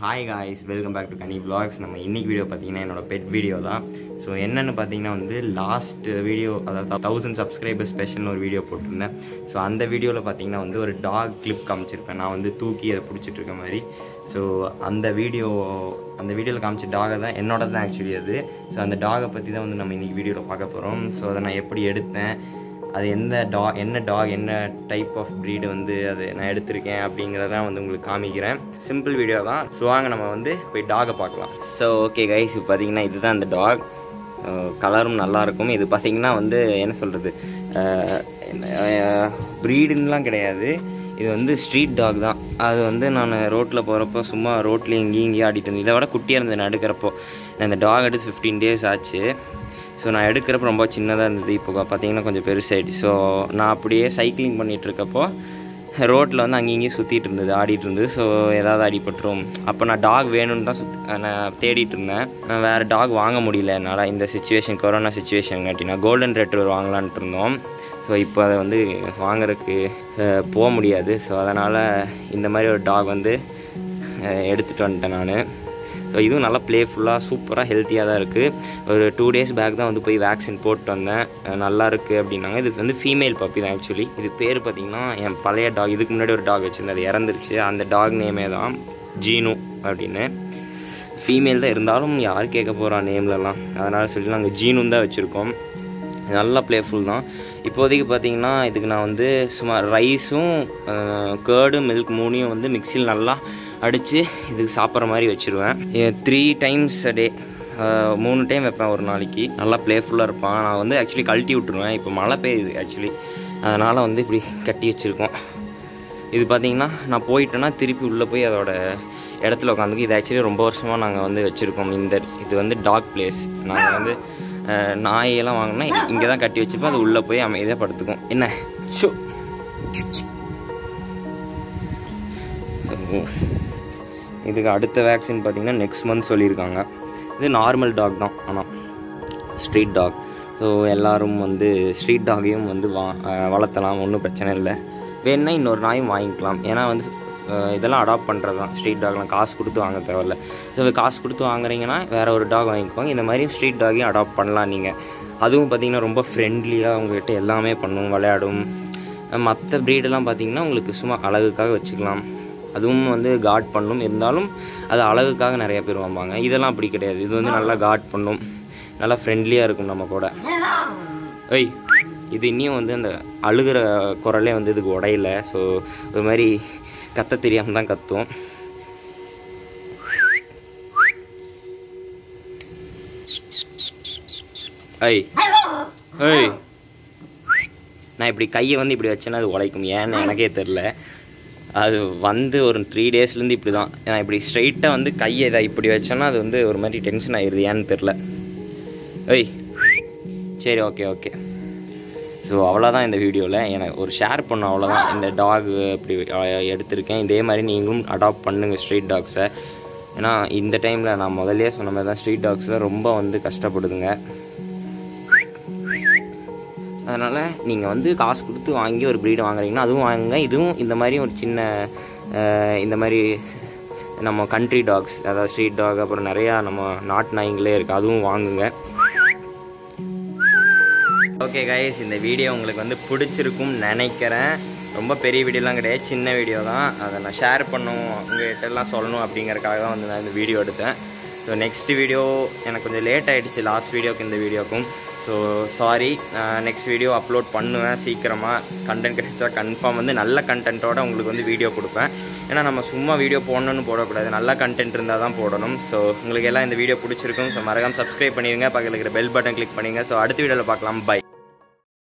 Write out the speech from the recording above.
hi guys welcome back to Kani vlogs நம்ம இன்னைக்கு video பார்த்தீங்கன்னா என்னோட பெட் வீடியோ தான் ஸோ என்னென்னு பார்த்தீங்கன்னா வந்து லாஸ்ட் வீடியோ அதாவது தௌசண்ட் சப்ஸ்கிரைபர் ஸ்பெஷல்னு ஒரு வீடியோ போட்டிருந்தேன் ஸோ அந்த வீடியோவில் பார்த்தீங்கன்னா வந்து ஒரு டாக் கிளிப் காமிச்சிருப்பேன் நான் வந்து தூக்கி அதை பிடிச்சிட்டு இருக்க மாதிரி ஸோ அந்த வீடியோ அந்த வீடியோவில் காமிச்ச டாகை தான் என்னோட தான் ஆக்சுவலி அது ஸோ அந்த டாகை பற்றி தான் வந்து நம்ம இன்றைக்கி வீடியோவில் பார்க்க போகிறோம் ஸோ அதை நான் எப்படி எடுத்தேன் அது எந்த டா என்ன டாக் என்ன டைப் ஆஃப் ப்ரீடு வந்து அது நான் எடுத்திருக்கேன் அப்படிங்கிறதான் வந்து உங்களுக்கு காமிக்கிறேன் சிம்பிள் வீடியோ தான் ஸோ வாங்க நம்ம வந்து போய் டாகை பார்க்கலாம் ஸோ ஓகே கைஸ் இப்போ பார்த்தீங்கன்னா இதுதான் அந்த டாக் கலரும் நல்லாயிருக்கும் இது பார்த்தீங்கன்னா வந்து என்ன சொல்கிறது ப்ரீடுன்னெலாம் கிடையாது இது வந்து ஸ்ட்ரீட் டாக் தான் அது வந்து நான் ரோட்டில் போகிறப்போ சும்மா ரோட்லேயும் இங்கேயும் இங்கேயும் ஆடிட்டு இருந்தேன் இதை விட குட்டியாக இருந்தது நான் எடுக்கிறப்போ நான் இந்த டாக் எடுத்து ஃபிஃப்டீன் டேஸ் ஆச்சு ஸோ நான் எடுக்கிறப்ப ரொம்ப சின்னதாக இருந்தது இப்போ பார்த்தீங்கன்னா கொஞ்சம் பெருசாயிடுச்சு ஸோ நான் அப்படியே சைக்கிளிங் பண்ணிகிட்டு இருக்கப்போ ரோட்டில் வந்து அங்கேயும் இங்கேயும் சுற்றிட்டு இருந்தது ஆடிட்டு இருந்தது ஸோ ஏதாவது அடிபட்டுரும் அப்போ நான் டாக் வேணும்னு தான் சுத் நான் தேடிட்டு இருந்தேன் நான் வேறு டாக் வாங்க முடியல என்னால் இந்த சுச்சுவேஷன் கொரோனா சுச்சுவேஷன் காட்டினா கோல்டன் ரெட்ரூவர் வாங்கலான்ட்டு இருந்தோம் ஸோ இப்போ அதை வந்து வாங்குறதுக்கு அஹ், போக முடியாது ஸோ அதனால் இந்த மாதிரி ஒரு டாக் வந்து அஹ், எடுத்துகிட்டு வந்துட்டேன் நான் ஸோ இதுவும் நல்லா ப்ளேஃபுல்லாக சூப்பராக ஹெல்த்தியாக தான் இருக்குது ஒரு டூ டேஸ் பேக் தான் வந்து போய் வேக்சின் போட்டு வந்தேன் அஹ் நல்லா இருக்குது அப்படின்னாங்க இது வந்து ஃபீமேல் பப்பி தான் ஆக்சுவலி இது பேர் பார்த்திங்கன்னா என் பழைய டாக் இதுக்கு முன்னாடி ஒரு டாக் வச்சுருந்தேன் அது இறந்துருச்சு அந்த டாக் நேமே தான் ஜீனு அப்படின்னு ஃபீமேல் தான் இருந்தாலும் யார் கேட்க போகிறா நேம்லலாம் அதனால் சொல்லி நாங்கள் ஜீனுன்னு தான் வச்சுருக்கோம் நல்லா ப்ளேஃபுல் தான் இப்போதைக்கு பார்த்தீங்கன்னா இதுக்கு நான் வந்து சும்மா ரைஸும் கேர்டு மில்க் மூணையும் வந்து மிக்சியில் நல்லா அடித்து இதுக்கு சாப்பிட்ற மாதிரி வச்சுருவேன் த்ரீ டைம்ஸ் அ டே மூணு டைம் வைப்பேன் ஒரு நாளைக்கு நல்லா ப்ளேஃபுல்லாக இருப்பான் நான் வந்து ஆக்சுவலி கழட்டி விட்டுருவேன் இப்போ மழை பெய்யுது ஆக்சுவலி அதனால் வந்து இப்படி கட்டி வச்சுருக்கோம் இது பார்த்தீங்கன்னா நான் போயிட்டேன்னா திருப்பி உள்ளே போய் அதோட இடத்துல உட்காந்துக்கு இது ஆக்சுவலி ரொம்ப வருஷமாக நாங்கள் வந்து வச்சுருக்கோம் இந்த இது வந்து டாக் பிளேஸ் நாங்கள் வந்து அஹ், நாயெல்லாம் வாங்கினா இங்கே தான் கட்டி வச்சுப்போம் அது உள்ளே போய் அமைதியாக படுத்துக்கும் என்ன ஷோ So, இதுக்கு அடுத்த வேக்சின் பார்த்தீங்கன்னா நெக்ஸ்ட் மந்த் சொல்லியிருக்காங்க இது நார்மல் டாக் தான் ஆனால் ஸ்ட்ரீட் டாக் ஸோ எல்லாரும் வந்து ஸ்ட்ரீட் டாகையும் வந்து வா அஹ் வளர்த்தலாம் ஒன்றும் பிரச்சனை இல்லை வேணுன்னா இன்னொரு நாயும் வாங்கிக்கலாம் ஏன்னா வந்து அஹ் இதெல்லாம் அடாப்ட் பண்ணுறது தான் ஸ்ட்ரீட் டாக்லாம் காசு கொடுத்து வாங்க தேவையில்ல ஸோ காசு கொடுத்து வாங்குறீங்கன்னா வேறு ஒரு டாக் வாங்கிக்குவாங்க இந்த மாதிரி ஸ்ட்ரீட் டாகையும் அடாப்ட் பண்ணலாம் நீங்கள் அதுவும் பார்த்தீங்கன்னா ரொம்ப ஃப்ரெண்ட்லியாக உங்கள்கிட்ட எல்லாமே பண்ணும் விளையாடும் மற்ற ப்ரீடெல்லாம் பார்த்தீங்கன்னா உங்களுக்கு சும்மா அழகுக்காக வச்சுக்கலாம் அதுவும் வந்து காட் பண்ணும் இருந்தாலும் அது அழகுக்காக நிறைய பேர் வாங்குவாங்க இதெல்லாம் அப்படி கிடையாது இது வந்து நல்லா காட் பண்ணும் நல்லா ஃப்ரெண்ட்லியாக இருக்கும் நம்ம கூட ஏய் இது இன்னும் வந்து அந்த அழுகிற குரலே வந்து இதுக்கு உடையல ஸோ ஒரு மாதிரி கத்த தெரியாமல் தான் கத்தும் ஐய் ஏய் நான் இப்படி கையை வந்து இப்படி வச்சேன்னா அது உடைக்கும் ஏன்னு எனக்கே தெரில அது வந்து ஒரு த்ரீ டேஸ்லேருந்து இப்படி தான் நான் இப்படி ஸ்ட்ரைட்டாக வந்து கையை இதை இப்படி வச்சேன்னா அது வந்து ஒரு மாதிரி டென்ஷன் ஆயிடுது ஏன்னு தெரில ஏய் சரி ஓகே ஓகே ஸோ அவ்வளோதான் இந்த வீடியோவில் எனக்கு ஒரு ஷேர் பண்ண அவ்வளோதான் இந்த டாக் இப்படி அஹ், எடுத்திருக்கேன் இதே மாதிரி நீங்களும் அடாப்ட் பண்ணுங்கள் ஸ்ட்ரீட் டாக்ஸை ஏன்னா இந்த டைமில் நான் முதல்லயே சொன்ன மாதிரி தான் ஸ்ட்ரீட் டாக்ஸில் ரொம்ப வந்து கஷ்டப்படுதுங்க அதனால் நீங்கள் வந்து காசு கொடுத்து வாங்கி ஒரு ப்ரீடு வாங்குறீங்கன்னா அதுவும் வாங்குங்க இதுவும் இந்த மாதிரி ஒரு சின்ன அஹ், இந்த மாதிரி நம்ம கண்ட்ரி டாக்ஸ் அதாவது ஸ்ட்ரீட் டாக் அப்புறம் நிறையா நம்ம நாட்டு நாய்ங்களே இருக்குது அதுவும் வாங்குங்க ஓகே கைஸ் இந்த வீடியோ உங்களுக்கு வந்து பிடிச்சிருக்கும்னு நினைக்கிறேன் ரொம்ப பெரிய வீடியோலாம் கிடையாது சின்ன வீடியோ தான் அதை நான் ஷேர் பண்ணும் உங்கள்கிட்ட எல்லாம் சொல்லணும் அப்படிங்கறதுக்காக தான் வந்து நான் இந்த வீடியோ எடுத்தேன் ஸோ நெக்ஸ்ட் வீடியோ எனக்கு கொஞ்சம் லேட் ஆகிடுச்சு லாஸ்ட் வீடியோக்கு இந்த வீடியோக்கும் so sorry next video upload பண்ணுவேன் சீக்கிரமாக கண்டென்ட் கிடைச்சா கன்ஃபார்ம் வந்து நல்ல கண்டென்ட்டோட உங்களுக்கு வந்து வீடியோ கொடுப்பேன் ஏன்னா நம்ம சும்மா வீடியோ போடணும்னு போடக்கூடாது நல்ல கண்டென்ட் இருந்தால் தான் போடணும் ஸோ உங்களுக்கு எல்லாம் இந்த வீடியோ பிடிச்சிருக்கும் ஸோ மறக்காம சப்ஸ்கிரைப் பண்ணிடுங்க பக்கத்தில் இருக்கிற பெல் பட்டன் கிளிக் பண்ணிங்க ஸோ அடுத்த வீடியோவில் பார்க்கலாம் பை